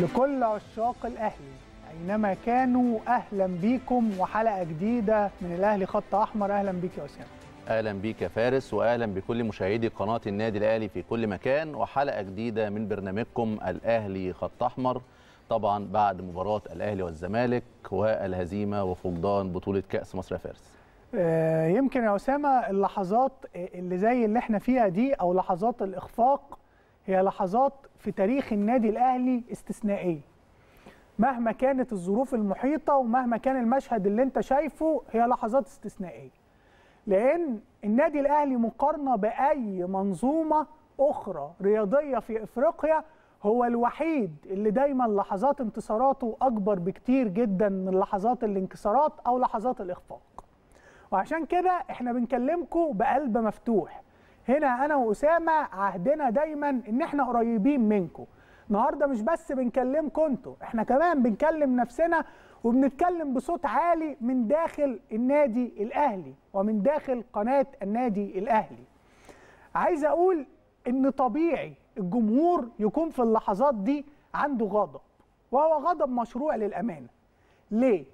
لكل عشاق الاهلي اينما كانوا اهلا بيكم وحلقه جديده من الاهلي خط احمر اهلا بيك يا اسامه اهلا بيك يا فارس واهلا بكل مشاهدي قناه النادي الاهلي في كل مكان وحلقه جديده من برنامجكم الاهلي خط احمر طبعا بعد مباراه الاهلي والزمالك والهزيمه وفقدان بطوله كاس مصر يا فارس آه، يمكن يا اسامه اللحظات اللي زي اللي احنا فيها دي او لحظات الاخفاق هي لحظات في تاريخ النادي الاهلي استثنائيه مهما كانت الظروف المحيطه ومهما كان المشهد اللي انت شايفه هي لحظات استثنائيه لان النادي الاهلي مقارنه باي منظومه اخرى رياضيه في افريقيا هو الوحيد اللي دايما لحظات انتصاراته اكبر بكتير جدا من لحظات الانكسارات او لحظات الاخفاق وعشان كده احنا بنكلمكم بقلب مفتوح هنا انا واسامه عهدنا دايما ان احنا قريبين منكم النهارده مش بس بنكلمكم انتوا احنا كمان بنكلم نفسنا وبنتكلم بصوت عالي من داخل النادي الاهلي ومن داخل قناه النادي الاهلي عايز اقول ان طبيعي الجمهور يكون في اللحظات دي عنده غضب وهو غضب مشروع للامانه ليه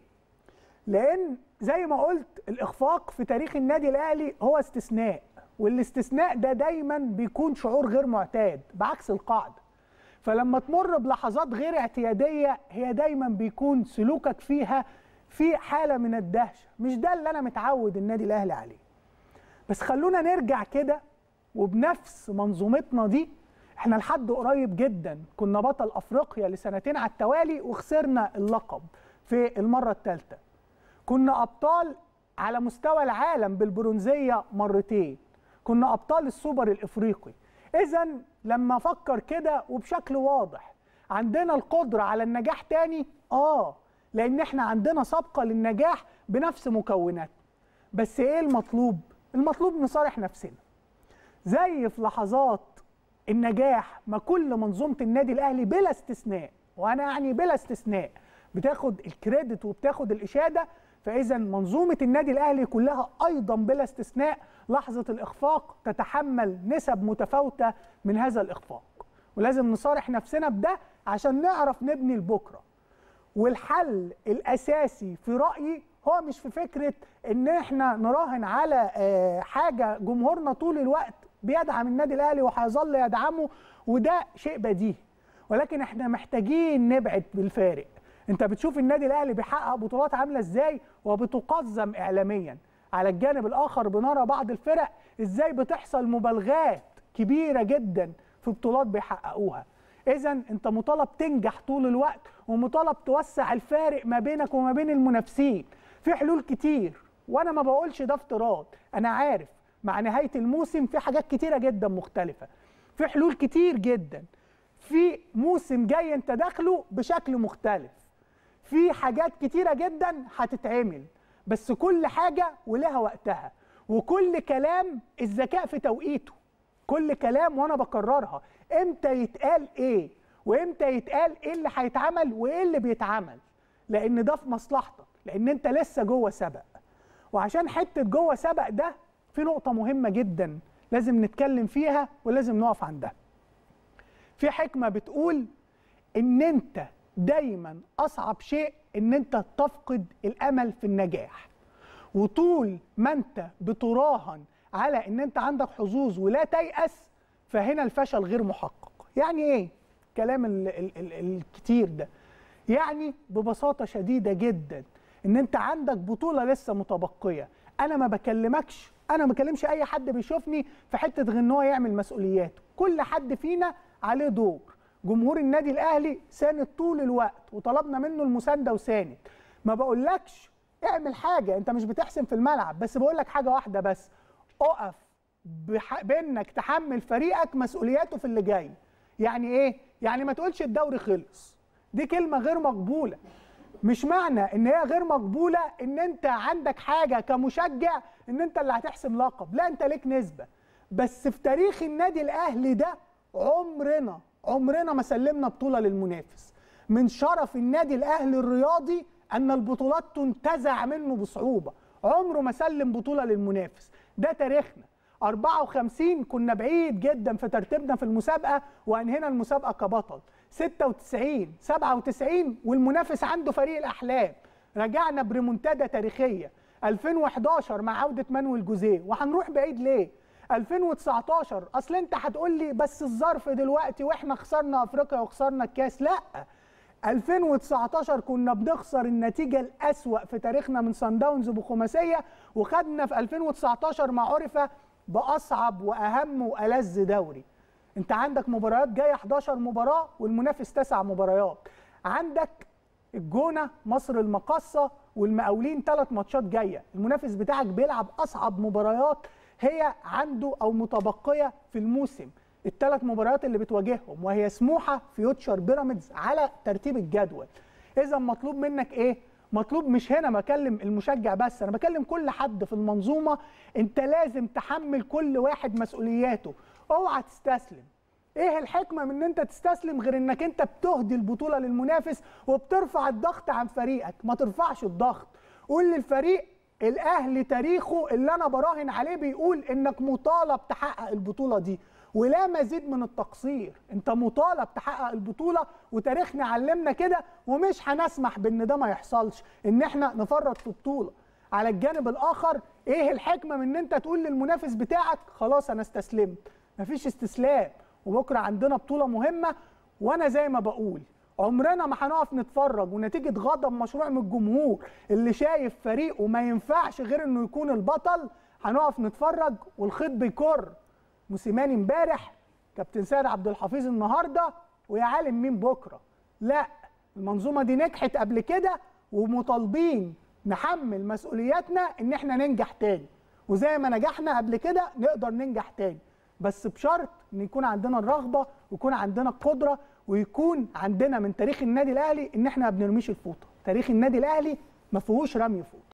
لان زي ما قلت الاخفاق في تاريخ النادي الاهلي هو استثناء والاستثناء ده دايما بيكون شعور غير معتاد بعكس القاعده فلما تمر بلحظات غير اعتياديه هي دايما بيكون سلوكك فيها في حاله من الدهشه مش ده اللي انا متعود النادي الاهلي عليه بس خلونا نرجع كده وبنفس منظومتنا دي احنا لحد قريب جدا كنا بطل افريقيا لسنتين على التوالي وخسرنا اللقب في المره الثالثه كنا ابطال على مستوى العالم بالبرونزيه مرتين كنا ابطال السوبر الافريقي اذا لما افكر كده وبشكل واضح عندنا القدره على النجاح تاني اه لان احنا عندنا سابقه للنجاح بنفس مكوناتنا بس ايه المطلوب المطلوب نصارح نفسنا زي في لحظات النجاح ما كل منظومه النادي الاهلي بلا استثناء وانا يعني بلا استثناء بتاخد الكريدت وبتاخد الاشاده فاذا منظومه النادي الاهلي كلها ايضا بلا استثناء لحظه الاخفاق تتحمل نسب متفاوته من هذا الاخفاق ولازم نصارح نفسنا بده عشان نعرف نبني لبكره والحل الاساسي في رايي هو مش في فكره ان احنا نراهن على حاجه جمهورنا طول الوقت بيدعم النادي الاهلي وهيظل يدعمه وده شيء بديهي ولكن احنا محتاجين نبعد بالفارق انت بتشوف النادي الاهلي بيحقق بطولات عامله ازاي وبتقزم اعلاميا على الجانب الاخر بنرى بعض الفرق ازاي بتحصل مبالغات كبيره جدا في بطولات بيحققوها اذا انت مطالب تنجح طول الوقت ومطالب توسع الفارق ما بينك وما بين المنافسين في حلول كتير وانا ما بقولش ده افتراض انا عارف مع نهايه الموسم في حاجات كتيره جدا مختلفه في حلول كتير جدا في موسم جاي انت داخله بشكل مختلف في حاجات كتيره جدا هتتعمل بس كل حاجه ولها وقتها وكل كلام الذكاء في توقيته كل كلام وانا بكررها امتى يتقال ايه وامتى يتقال ايه اللي هيتعمل وايه اللي بيتعمل لان ده في مصلحتك لان انت لسه جوه سبق وعشان حته جوه سبق ده في نقطه مهمه جدا لازم نتكلم فيها ولازم نقف عندها في حكمه بتقول ان انت دايما اصعب شيء ان انت تفقد الامل في النجاح وطول ما انت بتراهن على ان انت عندك حظوظ ولا تيأس فهنا الفشل غير محقق يعني ايه الكلام ال ال ال الكتير ده يعني ببساطه شديده جدا ان انت عندك بطوله لسه متبقيه انا ما بكلمكش انا ما بكلمش اي حد بيشوفني في حته غير ان هو يعمل مسؤولياته كل حد فينا عليه دور جمهور النادي الاهلي ساند طول الوقت وطلبنا منه المسانده وساند ما بقولكش اعمل حاجه انت مش بتحسن في الملعب بس بقول لك حاجه واحده بس اقف بح... بانك تحمل فريقك مسؤولياته في اللي جاي يعني ايه يعني ما تقولش الدوري خلص دي كلمه غير مقبوله مش معنى ان هي غير مقبوله ان انت عندك حاجه كمشجع ان انت اللي هتحسم لقب لا انت ليك نسبه بس في تاريخ النادي الاهلي ده عمرنا عمرنا ما سلمنا بطوله للمنافس من شرف النادي الاهلي الرياضي ان البطولات تنتزع منه بصعوبه عمره ما سلم بطوله للمنافس ده تاريخنا 54 كنا بعيد جدا في ترتيبنا في المسابقه وانهينا المسابقه كبطل 96 97 والمنافس عنده فريق الاحلام رجعنا بريمونتادا تاريخيه 2011 مع عوده مانويل جوزيه وهنروح بعيد ليه 2019 اصل انت هتقول لي بس الظرف دلوقتي واحنا خسرنا افريقيا وخسرنا الكاس لا 2019 كنا بنخسر النتيجة الأسوأ في تاريخنا من سان داونز بخماسية وخدنا في 2019 ما عرف بأصعب وأهم وألذ دوري أنت عندك مباريات جاية 11 مباراة والمنافس تسع مباريات عندك الجونة مصر المقصة والمقاولين ثلاث ماتشات جاية المنافس بتاعك بيلعب أصعب مباريات هي عنده أو متبقية في الموسم الثلاث مباريات اللي بتواجههم وهي سموحه فيوتشر بيراميدز على ترتيب الجدول اذا مطلوب منك ايه مطلوب مش هنا بكلم المشجع بس انا بكلم كل حد في المنظومه انت لازم تحمل كل واحد مسؤولياته اوعى تستسلم ايه الحكمه من ان انت تستسلم غير انك انت بتهدي البطوله للمنافس وبترفع الضغط عن فريقك ما ترفعش الضغط قول للفريق الاهلي تاريخه اللي انا براهن عليه بيقول انك مطالب تحقق البطوله دي ولا مزيد من التقصير انت مطالب تحقق البطوله وتاريخنا علمنا كده ومش هنسمح بان ده ما يحصلش ان احنا نفرط في بطوله على الجانب الاخر ايه الحكمه من ان انت تقول للمنافس بتاعك خلاص انا استسلمت مفيش استسلام وبكره عندنا بطوله مهمه وانا زي ما بقول عمرنا ما هنقف نتفرج ونتيجه غضب مشروع من الجمهور اللي شايف فريقه ما ينفعش غير انه يكون البطل هنقف نتفرج والخيط بيكر موسيماني امبارح كابتن سيد عبد الحفيظ النهارده ويا عالم مين بكره لا المنظومه دي نجحت قبل كده ومطالبين نحمل مسؤولياتنا ان احنا ننجح تاني وزي ما نجحنا قبل كده نقدر ننجح تاني بس بشرط ان يكون عندنا الرغبه ويكون عندنا القدره ويكون عندنا من تاريخ النادي الاهلي ان احنا ما بنرميش الفوطه تاريخ النادي الاهلي ما فيهوش رمي فوطه